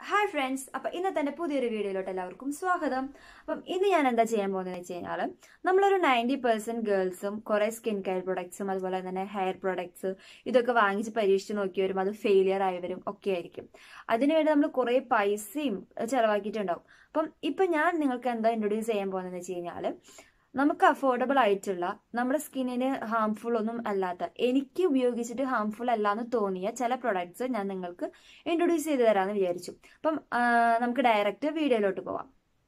hi friends അപ്പം ഇന്നത്തെ എൻ്റെ പുതിയൊരു വീഡിയോയിലോട്ട് എല്ലാവർക്കും സ്വാഗതം അപ്പം ഇന്ന് ഞാൻ എന്താ ചെയ്യാൻ പോകുന്നത് വെച്ച് കഴിഞ്ഞാൽ നമ്മളൊരു നയൻറ്റി പെർസെൻറ്റ് ഗേൾസും കുറേ സ്കിൻ കെയർ പ്രൊഡക്ട്സും അതുപോലെ തന്നെ ഹെയർ പ്രൊഡക്ട്സ് ഇതൊക്കെ വാങ്ങിച്ച് പരീക്ഷിച്ച് നോക്കിയവരും അത് ഫെയിലിയർ ആയവരും ഒക്കെ ആയിരിക്കും അതിനുവേണ്ടി നമ്മൾ കുറേ പൈസയും ചിലവാക്കിയിട്ടുണ്ടാവും അപ്പം ഇപ്പം ഞാൻ നിങ്ങൾക്ക് എന്താ ഇൻട്രൊഡ്യൂസ് ചെയ്യാൻ പോകുന്നതെന്ന് വെച്ച് കഴിഞ്ഞാൽ നമുക്ക് അഫോർഡബിൾ ആയിട്ടുള്ള നമ്മുടെ സ്കിന്നിന് ഹാംഫുൾ ഒന്നും അല്ലാത്ത എനിക്ക് ഉപയോഗിച്ചിട്ട് ഹാംഫുൾ അല്ലാന്ന് തോന്നിയ ചില പ്രൊഡക്ട്സ് ഞാൻ നിങ്ങൾക്ക് ഇൻട്രൊഡ്യൂസ് ചെയ്ത് തരാമെന്ന് വിചാരിച്ചു അപ്പം ആ, നമുക്ക് ഡയറക്റ്റ് വീഡിയോയിലോട്ട് പോവാം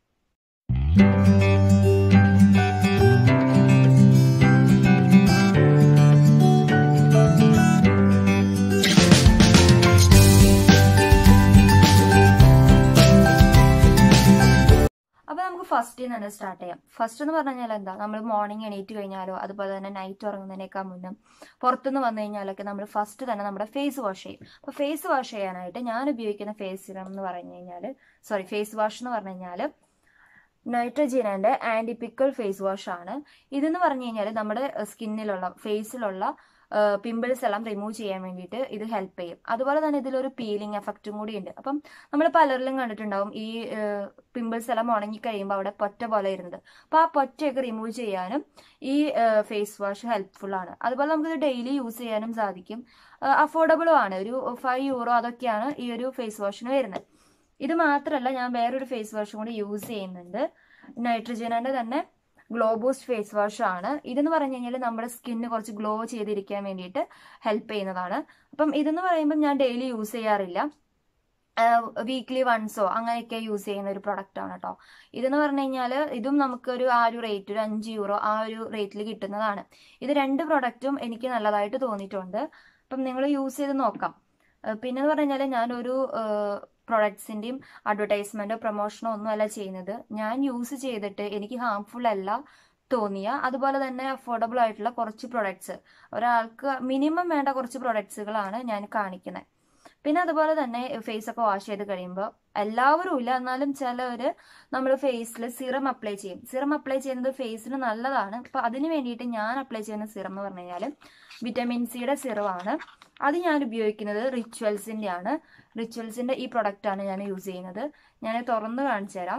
അപ്പൊ നമുക്ക് ഫസ്റ്റ് തന്നെ സ്റ്റാർട്ട് ചെയ്യാം ഫസ്റ്റ് എന്ന് പറഞ്ഞു കഴിഞ്ഞാൽ എന്താ നമ്മൾ മോർണിംഗ് എണീറ്റ് കഴിഞ്ഞാലോ അതുപോലെ തന്നെ നൈറ്റ് ഉറങ്ങുന്നതിനേക്കാൾ മുന്നേ പുറത്തുനിന്ന് വന്നു കഴിഞ്ഞാലൊക്കെ നമ്മൾ ഫസ്റ്റ് തന്നെ നമ്മുടെ ഫേസ് വാഷ് ചെയ്യും അപ്പൊ ഫേസ് വാഷ് ചെയ്യാനായിട്ട് ഞാൻ ഉപയോഗിക്കുന്ന ഫേസ് സിറം എന്ന് പറഞ്ഞു കഴിഞ്ഞാൽ സോറി ഫേസ് വാഷ് എന്ന് പറഞ്ഞു കഴിഞ്ഞാൽ നൈട്രജീനന്റെ ആന്റി പിക്കിൾ ഫേസ് വാഷ് ആണ് ഇതെന്ന് പറഞ്ഞു കഴിഞ്ഞാൽ നമ്മുടെ സ്കിന്നിലുള്ള ഫേസിലുള്ള പിമ്പിൾസ് എല്ലാം റിമൂവ് ചെയ്യാൻ വേണ്ടിയിട്ട് ഇത് ഹെൽപ്പ് ചെയ്യും അതുപോലെ തന്നെ ഇതിലൊരു പീലിംഗ് എഫക്റ്റും കൂടി ഉണ്ട് അപ്പം നമ്മൾ പലരിലും കണ്ടിട്ടുണ്ടാവും ഈ പിമ്പിൾസ് എല്ലാം ഉണങ്ങി കഴിയുമ്പോൾ അവിടെ പൊറ്റ പോലെ ഇരുന്നത് അപ്പോൾ ആ പൊറ്റയൊക്കെ റിമൂവ് ചെയ്യാനും ഈ ഫേസ് വാഷ് ഹെൽപ്ഫുൾ ആണ് അതുപോലെ നമുക്കിത് ഡെയിലി യൂസ് ചെയ്യാനും സാധിക്കും അഫോർഡബിളും ആണ് ഒരു ഫൈവ് യൂറോ അതൊക്കെയാണ് ഈ ഒരു ഫേസ് വാഷിന് വരുന്നത് ഇത് മാത്രമല്ല ഞാൻ വേറൊരു ഫേസ് വാഷും കൂടി യൂസ് ചെയ്യുന്നുണ്ട് നൈട്രജനന്റെ തന്നെ ഗ്ലോ ബൂസ്റ്റ് ഫേസ് വാഷ് ആണ് ഇതെന്ന് പറഞ്ഞു കഴിഞ്ഞാൽ നമ്മുടെ സ്കിന്ന് കുറച്ച് ഗ്ലോ ചെയ്തിരിക്കാൻ വേണ്ടിയിട്ട് ഹെൽപ്പ് ചെയ്യുന്നതാണ് അപ്പം ഇതെന്ന് പറയുമ്പോൾ ഞാൻ ഡെയിലി യൂസ് ചെയ്യാറില്ല വീക്ക്ലി വൺസോ അങ്ങനെയൊക്കെ യൂസ് ചെയ്യുന്ന ഒരു പ്രൊഡക്റ്റ് ആണ് കേട്ടോ ഇതെന്ന് പറഞ്ഞു കഴിഞ്ഞാൽ ഇതും നമുക്കൊരു ആ ഒരു റേറ്റ് ഒരു അഞ്ച് യൂറോ ആ ഒരു റേറ്റിൽ കിട്ടുന്നതാണ് ഇത് രണ്ട് പ്രൊഡക്റ്റും എനിക്ക് നല്ലതായിട്ട് തോന്നിയിട്ടുണ്ട് അപ്പം നിങ്ങൾ യൂസ് ചെയ്ത് നോക്കാം പിന്നെ എന്ന് പറഞ്ഞു കഴിഞ്ഞാൽ ഞാനൊരു പ്രൊഡക്ട്സിന്റെയും അഡ്വർടൈസ്മെന്റോ പ്രൊമോഷനോ ഒന്നും അല്ല ചെയ്യുന്നത് ഞാൻ യൂസ് ചെയ്തിട്ട് എനിക്ക് ഹാംഫുൾ അല്ല തോന്നിയ അതുപോലെ തന്നെ അഫോർഡബിൾ ആയിട്ടുള്ള കുറച്ച് പ്രൊഡക്ട്സ് ഒരാൾക്ക് മിനിമം വേണ്ട കുറച്ച് പ്രൊഡക്ട്സുകളാണ് ഞാൻ കാണിക്കുന്നത് പിന്നെ അതുപോലെ തന്നെ ഫേസ് ഒക്കെ വാഷ് ചെയ്ത് കഴിയുമ്പോൾ എല്ലാവരും ഇല്ല എന്നാലും ചിലവര് നമ്മൾ ഫേസിൽ സിറം അപ്ലൈ ചെയ്യും സിറം അപ്ലൈ ചെയ്യുന്നത് ഫേസിന് നല്ലതാണ് അപ്പൊ അതിന് വേണ്ടിയിട്ട് ഞാൻ അപ്ലൈ ചെയ്യുന്ന സിറം എന്ന് പറഞ്ഞു കഴിഞ്ഞാൽ വിറ്റമിൻ സിയുടെ സിറം ആണ് അത് ഞാൻ ഉപയോഗിക്കുന്നത് റിച്വൽസിന്റെ ആണ് റിച്വൽസിന്റെ ഈ പ്രൊഡക്റ്റ് ആണ് ഞാൻ യൂസ് ചെയ്യുന്നത് ഞാൻ തുറന്ന് കാണിച്ചു തരാം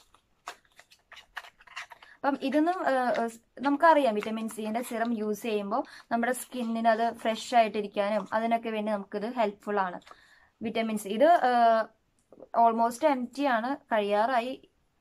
അപ്പം ഇതൊന്നും നമുക്കറിയാം വിറ്റമിൻ സിന്റെ സിറം യൂസ് ചെയ്യുമ്പോൾ നമ്മുടെ സ്കിന്നിന് അത് ഫ്രഷ് ആയിട്ടിരിക്കാനും അതിനൊക്കെ വേണ്ടി നമുക്കിത് ഹെൽപ്ഫുൾ ആണ് വിറ്റമിൻ സി ഇത് ഓൾമോസ്റ്റ് എം ടി ആണ് കഴിയാറായി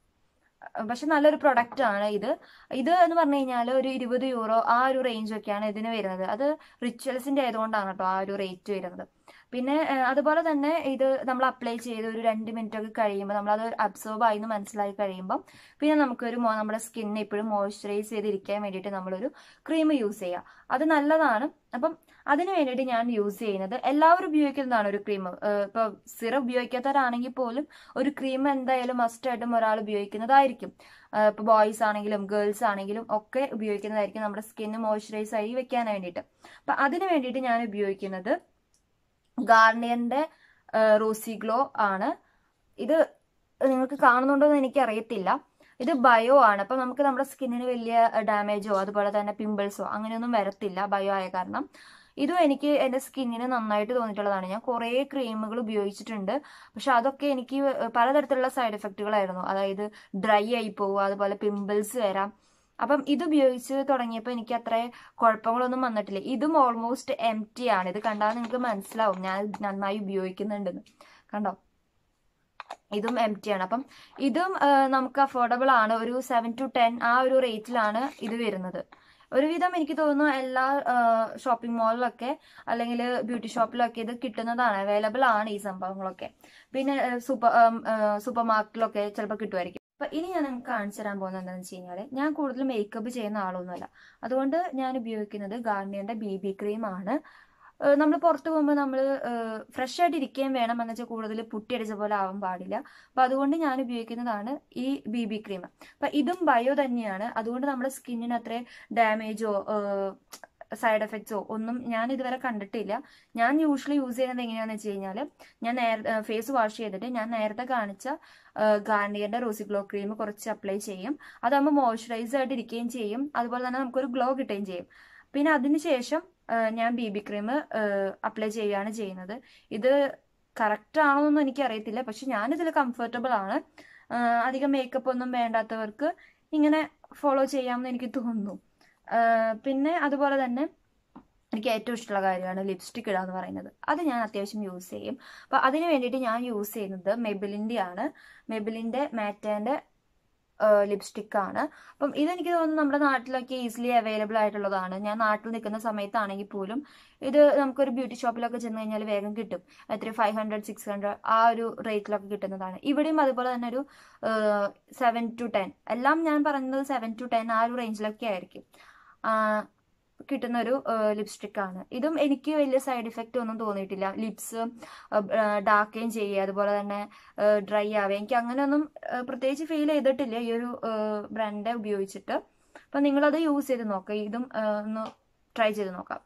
പക്ഷെ നല്ലൊരു പ്രൊഡക്റ്റ് ആണ് ഇത് ഇത് എന്ന് പറഞ്ഞു കഴിഞ്ഞാൽ ഒരു ഇരുപത് യൂറോ ആ ഒരു റേഞ്ച് ഒക്കെയാണ് ഇതിന് വരുന്നത് അത് റിച്വൽസിന്റെ ആയതുകൊണ്ടാണ് കേട്ടോ ആ ഒരു റേറ്റ് വരുന്നത് പിന്നെ അതുപോലെ തന്നെ ഇത് നമ്മൾ അപ്ലൈ ചെയ്ത് ഒരു രണ്ട് മിനിറ്റ് ഒക്കെ കഴിയുമ്പോൾ നമ്മൾ അത് അബ്സോർബ് ആയി എന്ന് മനസ്സിലായി കഴിയുമ്പോൾ പിന്നെ നമുക്കൊരു നമ്മുടെ സ്കിന്നെ എപ്പോഴും മോയ്സ്ചറൈസ് ചെയ്തിരിക്കാൻ വേണ്ടിയിട്ട് നമ്മളൊരു ക്രീം യൂസ് ചെയ്യുക അത് നല്ലതാണ് അപ്പം അതിന് വേണ്ടിയിട്ട് ഞാൻ യൂസ് ചെയ്യുന്നത് എല്ലാവരും ഉപയോഗിക്കുന്നതാണ് ഒരു ക്രീം ഇപ്പൊ സിറം ഉപയോഗിക്കാത്തവരാണെങ്കിൽ പോലും ഒരു ക്രീം എന്തായാലും മസ്റ്റ് ആയിട്ടും ഒരാൾ ഉപയോഗിക്കുന്നതായിരിക്കും ഇപ്പൊ ബോയ്സ് ആണെങ്കിലും ഗേൾസ് ആണെങ്കിലും ഒക്കെ ഉപയോഗിക്കുന്നതായിരിക്കും നമ്മുടെ സ്കിന്ന് മോയ്സ്ചറൈസ് ആയി വെക്കാൻ വേണ്ടിയിട്ട് അപ്പൊ അതിന് വേണ്ടിയിട്ട് ഞാൻ ഉപയോഗിക്കുന്നത് ഗാർണിയറിന്റെ റോസി ഗ്ലോ ആണ് ഇത് നിങ്ങൾക്ക് കാണുന്നുണ്ടോ എന്ന് എനിക്ക് അറിയത്തില്ല ഇത് ബയോ ആണ് അപ്പൊ നമുക്ക് നമ്മുടെ സ്കിന്നിന് വലിയ ഡാമേജോ അതുപോലെ തന്നെ പിമ്പിൾസോ അങ്ങനെയൊന്നും വരത്തില്ല ബയോ ആയ കാരണം ഇതും എനിക്ക് എൻ്റെ സ്കിന്നിന് നന്നായിട്ട് തോന്നിയിട്ടുള്ളതാണ് ഞാൻ കുറേ ക്രീമുകൾ ഉപയോഗിച്ചിട്ടുണ്ട് പക്ഷെ അതൊക്കെ എനിക്ക് പലതരത്തിലുള്ള സൈഡ് എഫക്റ്റുകളായിരുന്നു അതായത് ഡ്രൈ ആയി പോവുക അതുപോലെ പിമ്പിൾസ് വരാം അപ്പം ഇത് ഉപയോഗിച്ച് തുടങ്ങിയപ്പോൾ എനിക്ക് അത്ര കുഴപ്പങ്ങളൊന്നും വന്നിട്ടില്ല ഇതും ഓൾമോസ്റ്റ് എം ടി ആണ് ഇത് കണ്ടാൽ നിങ്ങൾക്ക് മനസ്സിലാവും ഞാൻ നന്നായി ഉപയോഗിക്കുന്നുണ്ടെന്ന് കണ്ടോ ഇതും എം ടി ആണ് അപ്പം ഇതും നമുക്ക് അഫോർഡബിൾ ആണ് ഒരു സെവൻ ടു ടെൻ ആ ഒരു റേറ്റിലാണ് ഇത് വരുന്നത് ഒരുവിധം എനിക്ക് തോന്നുന്നു എല്ലാ ഷോപ്പിംഗ് മാളിലൊക്കെ അല്ലെങ്കിൽ ബ്യൂട്ടി ഷോപ്പിലൊക്കെ ഇത് കിട്ടുന്നതാണ് അവൈലബിൾ ആണ് ഈ സംഭവങ്ങളൊക്കെ പിന്നെ സൂപ്പർ സൂപ്പർ മാർക്കറ്റിലൊക്കെ ചിലപ്പോൾ കിട്ടുമായിരിക്കും അപ്പൊ ഇനി ഞാൻ നിങ്ങൾക്ക് കാണിച്ചു തരാൻ പോകുന്നത് എന്താണെന്ന് വെച്ച് കഴിഞ്ഞാൽ ഞാൻ കൂടുതൽ മേക്കപ്പ് ചെയ്യുന്ന ആളൊന്നുമല്ല അതുകൊണ്ട് ഞാൻ ഉപയോഗിക്കുന്നത് ഗാർണിയറിന്റെ ബി ബി ക്രീം ആണ് നമ്മൾ പുറത്ത് പോകുമ്പോൾ നമ്മൾ ഫ്രഷ് ആയിട്ട് ഇരിക്കുകയും വേണം എന്ന് വെച്ചാൽ കൂടുതൽ പുട്ടിയടിച്ച പോലെ ആവാൻ പാടില്ല അപ്പൊ അതുകൊണ്ട് ഞാൻ ഉപയോഗിക്കുന്നതാണ് ഈ ബി ബി ക്രീം അപ്പൊ ഇതും ബയോ തന്നെയാണ് അതുകൊണ്ട് നമ്മുടെ സ്കിന്നിന് അത്ര ഡാമേജോ സൈഡ് എഫക്ട്സോ ഒന്നും ഞാൻ ഇതുവരെ കണ്ടിട്ടില്ല ഞാൻ യൂഷ്വലി യൂസ് ചെയ്യുന്നത് എങ്ങനെയാണെന്ന് വെച്ച് കഴിഞ്ഞാൽ ഞാൻ നേരത്തെ ഫേസ് വാഷ് ചെയ്തിട്ട് ഞാൻ നേരത്തെ കാണിച്ച ഗാർണിയറിന്റെ റോസി ഗ്ലോ ക്രീം കുറച്ച് അപ്ലൈ ചെയ്യും അതാകുമ്പോൾ മോയ്സ്ചറൈസ് ആയിട്ട് ഇരിക്കുകയും ചെയ്യും അതുപോലെ തന്നെ നമുക്കൊരു ഗ്ലോ കിട്ടുകയും ചെയ്യും പിന്നെ അതിനുശേഷം ഞാൻ ബി ബി ക്രീം അപ്ലൈ ചെയ്യുകയാണ് ചെയ്യുന്നത് ഇത് കറക്റ്റ് ആണോന്നൊന്നും എനിക്ക് അറിയത്തില്ല പക്ഷെ ഞാനിതിൽ കംഫർട്ടബിൾ ആണ് ആ, അധികം മേക്കപ്പ് ഒന്നും വേണ്ടാത്തവർക്ക് ഇങ്ങനെ ഫോളോ ചെയ്യാമെന്ന് എനിക്ക് തോന്നുന്നു ആ, പിന്നെ അതുപോലെ തന്നെ എനിക്ക് ഏറ്റവും ഇഷ്ടമുള്ള കാര്യമാണ് ലിപ്സ്റ്റിക് ഇടുക എന്ന് പറയുന്നത് അത് ഞാൻ അത്യാവശ്യം യൂസ് ചെയ്യും അപ്പോൾ അതിന് വേണ്ടിയിട്ട് ഞാൻ യൂസ് ചെയ്യുന്നത് മെബിലിൻ്റെ ആണ് മെബിലിൻ്റെ മാറ്റാൻ്റെ ലിപ്സ്റ്റിക് ആണ് അപ്പം ഇതെനിക്ക് തോന്നുന്നു നമ്മുടെ നാട്ടിലൊക്കെ ഈസിലി അവൈലബിൾ ആയിട്ടുള്ളതാണ് ഞാൻ നാട്ടിൽ നിൽക്കുന്ന സമയത്താണെങ്കിൽ പോലും ഇത് നമുക്കൊരു ബ്യൂട്ടി ഷോപ്പിലൊക്കെ ചെന്ന് കഴിഞ്ഞാൽ വേഗം കിട്ടും എത്ര ഫൈവ് ഹൺഡ്രഡ് സിക്സ് ഹൺഡ്രഡ് ആ ഒരു റേറ്റിലൊക്കെ കിട്ടുന്നതാണ് ഇവിടെയും അതുപോലെ തന്നെ ഒരു സെവൻ ടു ടെൻ എല്ലാം ഞാൻ പറയുന്നത് സെവൻ ടു ടെൻ ആ ഒരു റേഞ്ചിലൊക്കെ ആയിരിക്കും ആ, കിട്ടുന്ന ഒരു ലിപ്സ്റ്റിക് ആണ് ഇതും എനിക്ക് വലിയ സൈഡ് ഇഫക്റ്റ് ഒന്നും തോന്നിയിട്ടില്ല ലിപ്സ് ഡാർക്കുകയും ചെയ്യുക അതുപോലെ തന്നെ ഡ്രൈ ആവുക എനിക്ക് അങ്ങനെയൊന്നും ആ, പ്രത്യേകിച്ച് ഫീൽ ചെയ്തിട്ടില്ല ഈ ഒരു ബ്രാൻഡ് ഉപയോഗിച്ചിട്ട് അപ്പം നിങ്ങളത് യൂസ് ചെയ്ത് നോക്കുക ഇതും ആ, ഒന്ന് ട്രൈ ചെയ്ത് നോക്കാം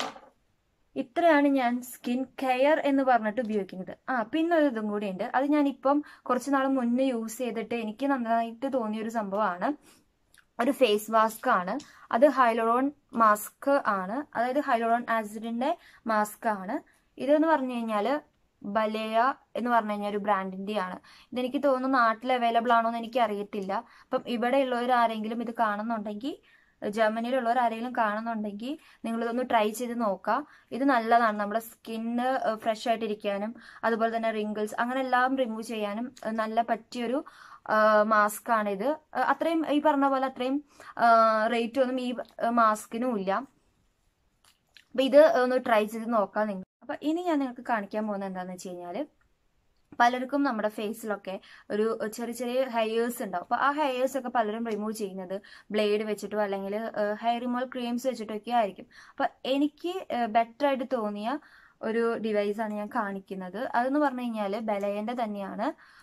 ഇത്രയാണ് ഞാൻ സ്കിൻ കെയർ എന്ന് പറഞ്ഞിട്ട് ഉപയോഗിക്കുന്നത് ആ പിന്നെ ഒരു ഇതും കൂടി ഉണ്ട് അത് ഞാൻ ഇപ്പം കുറച്ച് നാൾ മുന്നേ യൂസ് ചെയ്തിട്ട് എനിക്ക് നന്നായിട്ട് തോന്നിയ ഒരു സംഭവമാണ് ഒരു ഫേസ് മാസ്ക് ആണ് അത് ഹൈലോറോൺ മാസ്ക് ആണ് അതായത് ഹൈലോറോൺ ആസിഡിന്റെ മാസ്ക് ആണ് ഇതെന്ന് പറഞ്ഞു കഴിഞ്ഞാല് ബലേയ എന്ന് പറഞ്ഞു കഴിഞ്ഞാൽ ഒരു ബ്രാൻഡിന്റെ ആണ് ഇതെനിക്ക് തോന്നുന്നു നാട്ടിൽ അവൈലബിൾ ആണോ എന്ന് എനിക്ക് അറിയത്തില്ല അപ്പം ഇവിടെ ഉള്ളവർ ആരെങ്കിലും ഇത് കാണുന്നുണ്ടെങ്കിൽ ജർമ്മനിയിലുള്ളവർ ആരെങ്കിലും കാണുന്നുണ്ടെങ്കിൽ നിങ്ങളിതൊന്ന് ട്രൈ ചെയ്ത് നോക്കാം ഇത് നല്ലതാണ് നമ്മുടെ സ്കിന്ന് ഫ്രഷ് ആയിട്ടിരിക്കാനും അതുപോലെ തന്നെ റിങ്കിൾസ് അങ്ങനെ എല്ലാം റിമൂവ് ചെയ്യാനും ഏഹ്, നല്ല പറ്റിയൊരു മാസ്ക് ആണിത് ഏഹ്, അത്രയും ഈ പറഞ്ഞ പോലെ അത്രയും റേറ്റ് ഒന്നും ഈ മാസ്കിനും ഇല്ല അപ്പൊ ഇത് ഒന്ന് ട്രൈ ചെയ്ത് നോക്കാം നിങ്ങൾ അപ്പൊ ഇനി ഞാൻ നിങ്ങൾക്ക് കാണിക്കാൻ പോകുന്നത് എന്താണെന്ന് വെച്ച് കഴിഞ്ഞാല് പലർക്കും നമ്മുടെ ഫേസിലൊക്കെ ഒരു ചെറിയ ചെറിയ ഹെയേഴ്സ് ഉണ്ടാവും അപ്പോൾ ആ ഹെയേഴ്സ് ഒക്കെ പലരും റിമൂവ് ചെയ്യുന്നത് ബ്ലേഡ് വെച്ചിട്ടോ അല്ലെങ്കിൽ ഹെയർ റിമൂവൽ ക്രീംസ് വെച്ചിട്ടോ ഒക്കെ ആയിരിക്കും അപ്പൊ എനിക്ക് ബെറ്റർ ആയിട്ട് തോന്നിയ ഒരു ഡിവൈസാണ് ഞാൻ കാണിക്കുന്നത് അതെന്ന് പറഞ്ഞു കഴിഞ്ഞാൽ ബലയന്റെ തന്നെയാണ്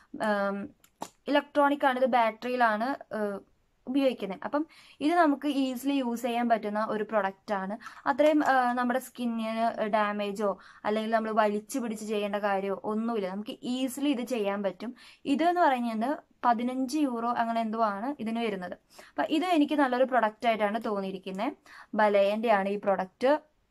ഇലക്ട്രോണിക് ആണ് ഇത് ബാറ്ററിയിലാണ് ഉപയോഗിക്കുന്നത് അപ്പം ഇത് നമുക്ക് ഈസിലി യൂസ് ചെയ്യാൻ പറ്റുന്ന ഒരു പ്രൊഡക്റ്റ് ആണ് അത്രയും ആ, നമ്മുടെ സ്കിന്നിന് ഡാമേജോ അല്ലെങ്കിൽ നമ്മൾ വലിച്ചു പിടിച്ച് ചെയ്യേണ്ട കാര്യമോ ഒന്നുമില്ല നമുക്ക് ഈസിലി ഇത് ചെയ്യാൻ പറ്റും ഇത് എന്ന് പറയുന്നത് പതിനഞ്ച് യൂറോ അങ്ങനെ എന്തോ ആണ് ഇതിന് വരുന്നത് അപ്പൊ ഇത് എനിക്ക് നല്ലൊരു പ്രൊഡക്റ്റ് ആയിട്ടാണ് തോന്നിയിരിക്കുന്നത് ബലയന്റെ ആണ് ഈ പ്രൊഡക്റ്റ്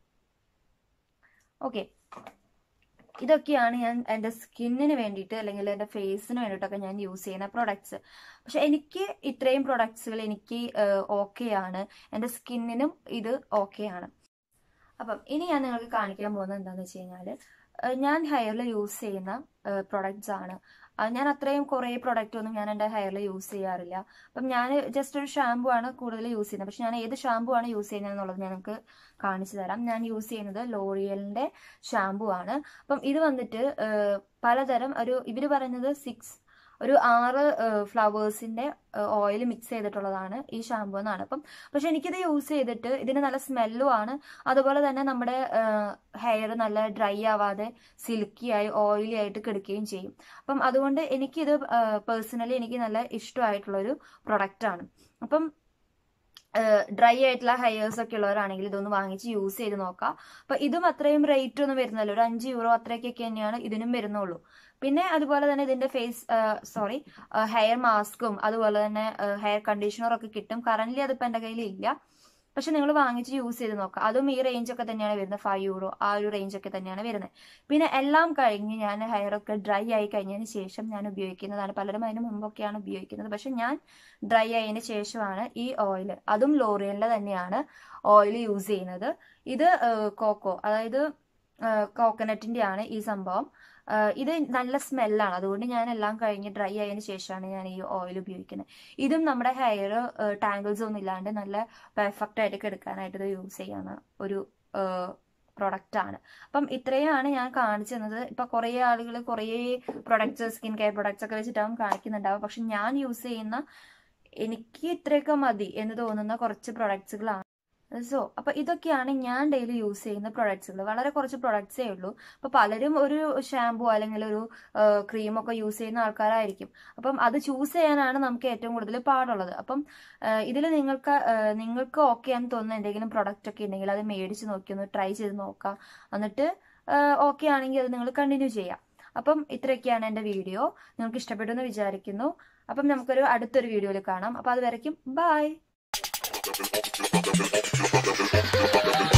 ഓക്കെ ഇതൊക്കെയാണ് ഞാൻ എൻ്റെ സ്കിന്നിന് വേണ്ടിയിട്ട് അല്ലെങ്കിൽ എൻ്റെ ഫേസിന് വേണ്ടിയിട്ടൊക്കെ ഞാൻ യൂസ് ചെയ്യുന്ന പ്രൊഡക്ട്സ് പക്ഷെ എനിക്ക് ഇത്രയും പ്രൊഡക്ട്സുകൾ എനിക്ക് ഓക്കെ ആണ് എൻ്റെ സ്കിന്നിനും ഇത് ഓക്കെ ആണ് അപ്പം ഇനി ഞാൻ നിങ്ങൾക്ക് കാണിക്കാൻ പോകുന്നത് എന്താണെന്ന് വെച്ച് കഴിഞ്ഞാൽ ഞാൻ ഹെയറിൽ യൂസ് ചെയ്യുന്ന പ്രൊഡക്ട്സ് ആണ് അത് ഞാൻ അത്രയും കുറേ പ്രൊഡക്റ്റ് ഒന്നും ഞാൻ എൻ്റെ ഹെയറിൽ യൂസ് ചെയ്യാറില്ല അപ്പം ഞാൻ ജസ്റ്റ് ഒരു ഷാമ്പു ആണ് കൂടുതൽ യൂസ് ചെയ്യുന്നത് പക്ഷെ ഞാൻ ഏത് ഷാമ്പു ആണ് യൂസ് ചെയ്യുന്നത് എന്നുള്ളത് ഞാൻ നിങ്ങൾക്ക് കാണിച്ചു തരാം ഞാൻ യൂസ് ചെയ്യുന്നത് ലോറിയലിന്റെ ഷാമ്പു ആണ് അപ്പം ഇത് വന്നിട്ട് ഏഹ്, പലതരം ഒരു ഇവര് പറയുന്നത് സിക്സ് ഒരു ആറ് ഫ്ലവേഴ്സിന്റെ ഓയിൽ മിക്സ് ചെയ്തിട്ടുള്ളതാണ് ഈ ഷാമ്പു എന്നാണ് അപ്പം പക്ഷെ എനിക്കിത് യൂസ് ചെയ്തിട്ട് ഇതിന് നല്ല സ്മെല്ലും ആണ് അതുപോലെ തന്നെ നമ്മുടെ ഹെയർ നല്ല ഡ്രൈ ആവാതെ സിൽക്കി ആയി ഓയിലി ആയിട്ട് കിടക്കുകയും ചെയ്യും അപ്പം അതുകൊണ്ട് എനിക്കിത് പേഴ്സണലി എനിക്ക് നല്ല ഇഷ്ടമായിട്ടുള്ള ഒരു പ്രൊഡക്റ്റ് ആണ് അപ്പം ഡ്രൈ ആയിട്ടുള്ള ഹെയേഴ്സ് ഒക്കെ ഉള്ളവരാണെങ്കിൽ ഇതൊന്ന് വാങ്ങിച്ച് യൂസ് ചെയ്ത് നോക്കാം അപ്പൊ ഇതും അത്രയും റേറ്റ് ഒന്നും വരുന്നല്ലോ ഒരു അഞ്ച് യൂറോ അത്രയ്ക്കൊക്കെ തന്നെയാണ് ഇതിനും വരുന്നുള്ളൂ പിന്നെ അതുപോലെ തന്നെ ഇതിന്റെ ഫേസ് സോറി ഹെയർ മാസ്കും അതുപോലെ തന്നെ ഹെയർ കണ്ടീഷണറും ഒക്കെ കിട്ടും കറന്റ് അതിപ്പോ എന്റെ കയ്യിൽ ഇല്ല പക്ഷെ നിങ്ങൾ വാങ്ങിച്ച് യൂസ് ചെയ്ത് നോക്കാം അതും ഈ റേഞ്ച് ഒക്കെ തന്നെയാണ് വരുന്നത് ഫൈവ് യൂറോ ആ ഒരു റേഞ്ച് ഒക്കെ തന്നെയാണ് വരുന്നത് പിന്നെ എല്ലാം കഴിഞ്ഞ് ഞാൻ ഹെയർ ഒക്കെ ഡ്രൈ ആയി കഴിഞ്ഞതിന് ശേഷം ഞാൻ ഉപയോഗിക്കുന്നതാണ് പലരും അതിന് മുമ്പൊക്കെയാണ് ഉപയോഗിക്കുന്നത് പക്ഷെ ഞാൻ ഡ്രൈ ആയതിനു ശേഷമാണ് ഈ ഓയിൽ അതും ലോറിയലിന്റെ തന്നെയാണ് ഓയിൽ യൂസ് ചെയ്യുന്നത് ഇത് കോക്കോ അതായത് കോക്കനട്ടിന്റെ ആണ് ഈ സംഭവം ആ, ഇത് നല്ല സ്മെല്ലാണ് അതുകൊണ്ട് ഞാൻ എല്ലാം കഴിഞ്ഞ് ഡ്രൈ ആയതിനു ശേഷമാണ് ഞാൻ ഈ ഓയിൽ ഉപയോഗിക്കുന്നത് ഇതും നമ്മുടെ ഹെയർ ടാങ്കിൾസ് ഒന്നും ഇല്ലാണ്ട് നല്ല പെർഫെക്റ്റ് ആയിട്ട് എടുക്കാനായിട്ട് ഇത് യൂസ് ചെയ്യുന്ന ഒരു പ്രൊഡക്റ്റ് ആണ് അപ്പം ഇത്രയാണ് ഞാൻ കാണിച്ചു തന്നത് ഇപ്പൊ കുറേ ആളുകൾ കുറേ പ്രൊഡക്ട്സ് സ്കിൻ കെയർ പ്രൊഡക്ട്സ് ഒക്കെ വെച്ചിട്ടാവും കാണിക്കുന്നുണ്ടാവും പക്ഷെ ഞാൻ യൂസ് ചെയ്യുന്ന എനിക്ക് ഇത്രയൊക്കെ മതി എന്ന് തോന്നുന്ന കുറച്ച് പ്രൊഡക്ട്സുകളാണ് സോ അപ്പൊ ഇതൊക്കെയാണ് ഞാൻ ഡെയിലി യൂസ് ചെയ്യുന്ന പ്രൊഡക്ട്സുകൾ വളരെ കുറച്ച് പ്രൊഡക്ട്സേ ഉള്ളൂ അപ്പൊ പലരും ഒരു ഷാമ്പു അല്ലെങ്കിൽ ഒരു ക്രീം ഒക്കെ യൂസ് ചെയ്യുന്ന ആൾക്കാരായിരിക്കും അപ്പം അത് ചൂസ് ചെയ്യാനാണ് നമുക്ക് ഏറ്റവും കൂടുതൽ പാടുള്ളത് അപ്പം ഇതിൽ നിങ്ങൾക്ക് ആ, നിങ്ങൾക്ക് ഓക്കെ ആണെന്ന് തോന്നുന്ന എന്തെങ്കിലും പ്രൊഡക്റ്റ് ഒക്കെ ഉണ്ടെങ്കിൽ അത് മേടിച്ച് നോക്കി ഒന്ന് ട്രൈ ചെയ്ത് നോക്കാം എന്നിട്ട് ഓക്കെ ആണെങ്കിൽ അത് നിങ്ങൾ കണ്ടിന്യൂ ചെയ്യാം അപ്പം ഇത്രയൊക്കെയാണ് എൻ്റെ വീഡിയോ നിങ്ങൾക്ക് ഇഷ്ടപ്പെട്ടു എന്ന് വിചാരിക്കുന്നു അപ്പം നമുക്കൊരു അടുത്തൊരു വീഡിയോയിൽ കാണാം അപ്പം അത് വരയ്ക്കും ബൈ